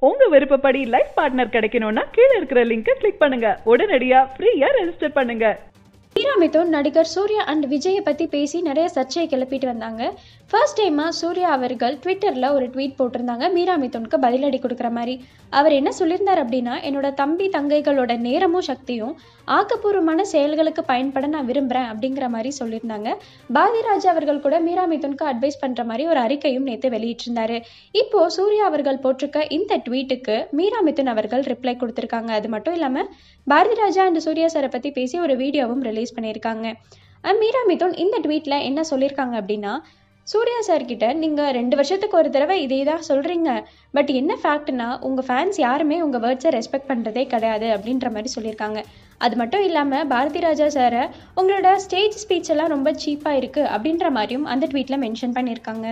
உங்க விருப்பப்படி life partner கிடைக்கணும்னா கீழே இருக்கிற லிங்கை கிளிக் பண்ணுங்க உடனடியா ஃப்ரீயா ரெஜிஸ்டர் பண்ணுங்க மீரா மிதுன் நடிகர் சூர்யா அண்ட் விஜயை பற்றி பேசி நிறைய சர்ச்சையை கிளப்பிட்டு வந்தாங்க ஃபர்ஸ்ட் டைமாக சூர்யா அவர்கள் ட்விட்டரில் ஒரு ட்வீட் போட்டிருந்தாங்க மீரா மிதுனுக்கு பதிலடி கொடுக்குற மாதிரி அவர் என்ன சொல்லியிருந்தார் அப்படின்னா என்னோட தம்பி தங்கைகளோட நேரமும் சக்தியும் ஆக்கப்பூர்வமான செயல்களுக்கு பயன்பட நான் விரும்புகிறேன் அப்படிங்கிற மாதிரி சொல்லியிருந்தாங்க பாரதிராஜா அவர்கள் கூட மீரா மிதுனுக்கு அட்வைஸ் பண்ணுற மாதிரி ஒரு அறிக்கையும் நேற்று வெளியிட்டிருந்தாரு இப்போ சூர்யா அவர்கள் போட்டிருக்க இந்த ட்வீட்டுக்கு மீரா மிதுன் அவர்கள் ரிப்ளை கொடுத்துருக்காங்க அது மட்டும் இல்லாமல் பாரதி ராஜா அண்ட் சூர்யா சாரை பற்றி பேசி ஒரு வீடியோவும் ரிலீஸ் பண்ணியிருக்காங்க அஹ் மீரா மிதுன் இந்த ட்வீட்டில் என்ன சொல்லியிருக்காங்க அப்படின்னா சூர்யா சார் கிட்ட நீங்கள் ரெண்டு வருஷத்துக்கு ஒரு தடவை இதே தான் சொல்கிறீங்க பட் என்ன ஃபேக்ட்னா உங்கள் ஃபேன்ஸ் யாருமே உங்கள் வேர்ட்ஸை ரெஸ்பெக்ட் பண்ணுறதே கிடையாது அப்படின்ற மாதிரி சொல்லியிருக்காங்க அது மட்டும் இல்லாமல் பாரதி ராஜா சாரை உங்களோட ஸ்டேஜ் ஸ்பீச் எல்லாம் ரொம்ப சீப்பாக இருக்குது அப்படின்ற மாதிரியும் அந்த ட்வீட்டில் மென்ஷன் பண்ணியிருக்காங்க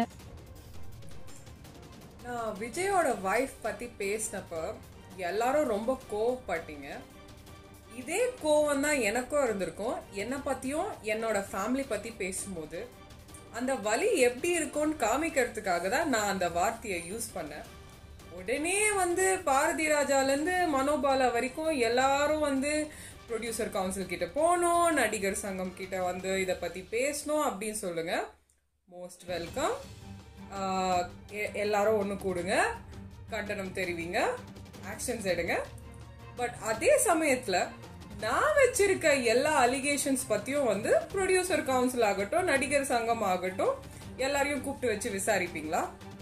நான் விஜயோட வைஃப் பத்தி பேசினப்ப எல்லாரும் ரொம்ப கோவப்பட்டீங்க இதே கோவம் தான் எனக்கும் இருந்திருக்கும் என்னை பத்தியும் என்னோட ஃபேமிலி பத்தி பேசும்போது அந்த வலி எப்படி இருக்கும்னு காமிக்கிறதுக்காக தான் நான் அந்த வார்த்தையை யூஸ் பண்ணேன் உடனே வந்து பாரதி ராஜாலேருந்து மனோபாலா வரைக்கும் எல்லாரும் வந்து ப்ரொடியூசர் கவுன்சில் கிட்ட போகணும் நடிகர் சங்கம் கிட்ட வந்து இதை பத்தி பேசணும் அப்படின்னு சொல்லுங்க மோஸ்ட் வெல்கம் எல்லாரும் ஒன்று கூடுங்க கண்டனம் தெரிவிங்க ஆக்ஷன்ஸ் எடுங்க பட் அதே சமயத்தில் நான் வச்சிருக்க எல்லா அலிகேஷன்ஸ் பற்றியும் வந்து ப்ரொடியூசர் கவுன்சில் ஆகட்டும் நடிகர் சங்கம் ஆகட்டும் எல்லாரையும் கூப்பிட்டு வச்சு விசாரிப்பீங்களா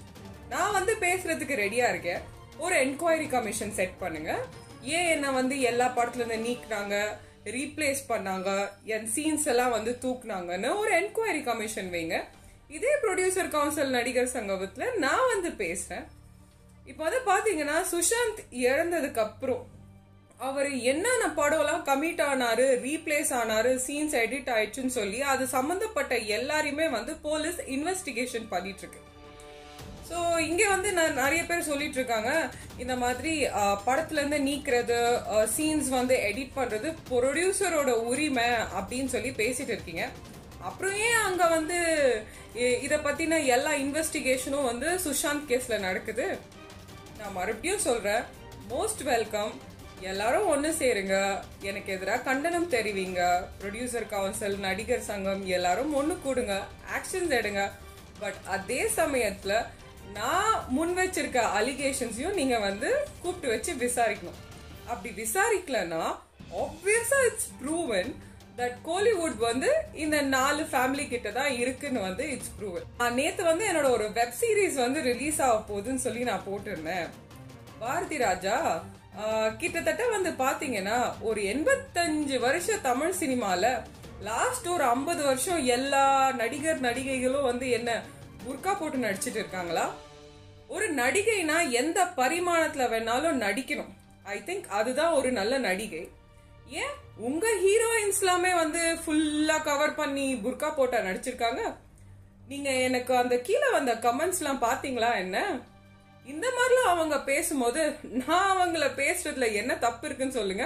நான் வந்து பேசுறதுக்கு ரெடியா இருக்கேன் ஒரு என்கொயரி கமிஷன் செட் பண்ணுங்க ஏன் என்ன வந்து எல்லா படத்துல இருந்து நீக்குனாங்க ரீப்ளேஸ் பண்ணாங்க என் சீன்ஸ் எல்லாம் வந்து தூக்குனாங்கன்னு ஒரு என்கொயரி கமிஷன் வைங்க இதே ப்ரொடியூசர் கவுன்சில் நடிகர் சங்கத்துல நான் வந்து பேசுறேன் இப்போ வந்து பாத்தீங்கன்னா சுஷாந்த் இறந்ததுக்கு அப்புறம் அவர் என்னென்ன படம்லாம் கமிட் ஆனாரு ரீப்ளேஸ் ஆனாரு சீன்ஸ் எடிட் ஆயிடுச்சுன்னு சொல்லி அது சம்பந்தப்பட்ட எல்லாரையுமே வந்து போலீஸ் இன்வெஸ்டிகேஷன் பண்ணிட்டு இருக்கு ஸோ இங்கே வந்து நான் நிறைய பேர் சொல்லிட்டு இருக்காங்க இந்த மாதிரி அஹ், படத்துல இருந்து நீக்கிறது சீன்ஸ் வந்து எடிட் பண்றது ப்ரொடியூசரோட உரிமை அப்படின்னு சொல்லி பேசிட்டு இருக்கீங்க அப்புறம் ஏன் அங்க வந்து இ- இத பத்தின எல்லா இன்வெஸ்டிகேஷனும் வந்து சுஷாந்த் கேஸ்ல நடக்குது நான் மறுபடியும் சொல்றேன் மோஸ்ட் வெல்கம் எல்லாரும் ஒன்று சேருங்க எனக்கு எதிராக கண்டனம் தெரிவிங்க ப்ரொடியூசர் கவுன்சில் நடிகர் சங்கம் எல்லாரும் ஒன்று கூடுங்க ஆக்ஷன்ஸ் எடுங்க பட் அதே சமயத்தில் நான் முன் வச்சிருக்க அலிகேஷன்ஸையும் நீங்கள் வந்து கூப்பிட்டு வச்சு விசாரிக்கணும் அப்படி விசாரிக்கலன்னா ஆப்வியஸா இட்ஸ் ப்ரூவன் தட் கோலிவுட் வந்து இந்த நாலு ஃபேமிலி கிட்ட தான் இருக்குன்னு வந்து இட்ஸ் ப்ரூவன் நான் நேத்து வந்து என்னோட ஒரு வெப் சீரிஸ் வந்து ரிலீஸ் ஆக போகுதுன்னு சொல்லி நான் போட்டிருந்தேன் பாரதி ராஜா ஆஹ், கிட்டத்தட்ட வந்து பாத்தீங்கன்னா ஒரு எண்பத்தஞ்சு வருஷம் தமிழ் சினிமால லாஸ்ட் ஒரு ஐம்பது வருஷம் எல்லா நடிகர் நடிகைகளும் வந்து என்ன புர்கா போட்டு நடிச்சிட்டு இருக்காங்களா ஒரு நடிகைனா எந்த பரிமாணத்துல வேணாலும் நடிக்கணும் ஐ திங்க் அதுதான் ஒரு நல்ல நடிகை ஏன் உங்க ஹீரோயின்ஸ் எல்லாமே வந்து ஃபுல்லா கவர் பண்ணி புர்கா போட்டா நடிச்சிருக்காங்க நீங்க எனக்கு அந்த கீழே வந்த கமெண்ட்ஸ் எல்லாம் பாத்தீங்களா என்ன இந்த மாதிரிலாம் அவங்க பேசும்போது நான் அவங்கள பேசுறதுல என்ன தப்பு இருக்குன்னு சொல்லுங்க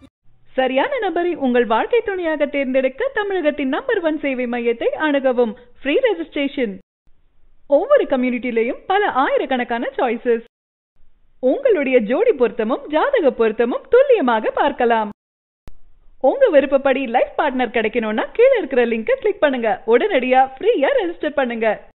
சரியான நபரை உங்கள் வாழ்க்கை துணையாக தேர்ந்தெடுக்க தமிழகத்தின் நம்பர் ஒன் சேவை மையத்தை அணுகவும் ஃப்ரீ ரெஜிஸ்ட்ரேஷன் ஒவ்வொரு கம்யூனிட்டிலையும் பல ஆயிரக்கணக்கான சாய்ஸஸ் உங்களுடைய ஜோடி பொருத்தமும் ஜாதக பொருத்தமும் துல்லியமாக பார்க்கலாம் உங்க விருப்பப்படி லைஃப் பார்ட்னர் கிடைக்கணும்னா கீழே இருக்கிற லிங்கை கிளிக் பண்ணுங்க உடனடியா ஃப்ரீயா ரெஜிஸ்டர் பண்ணுங்க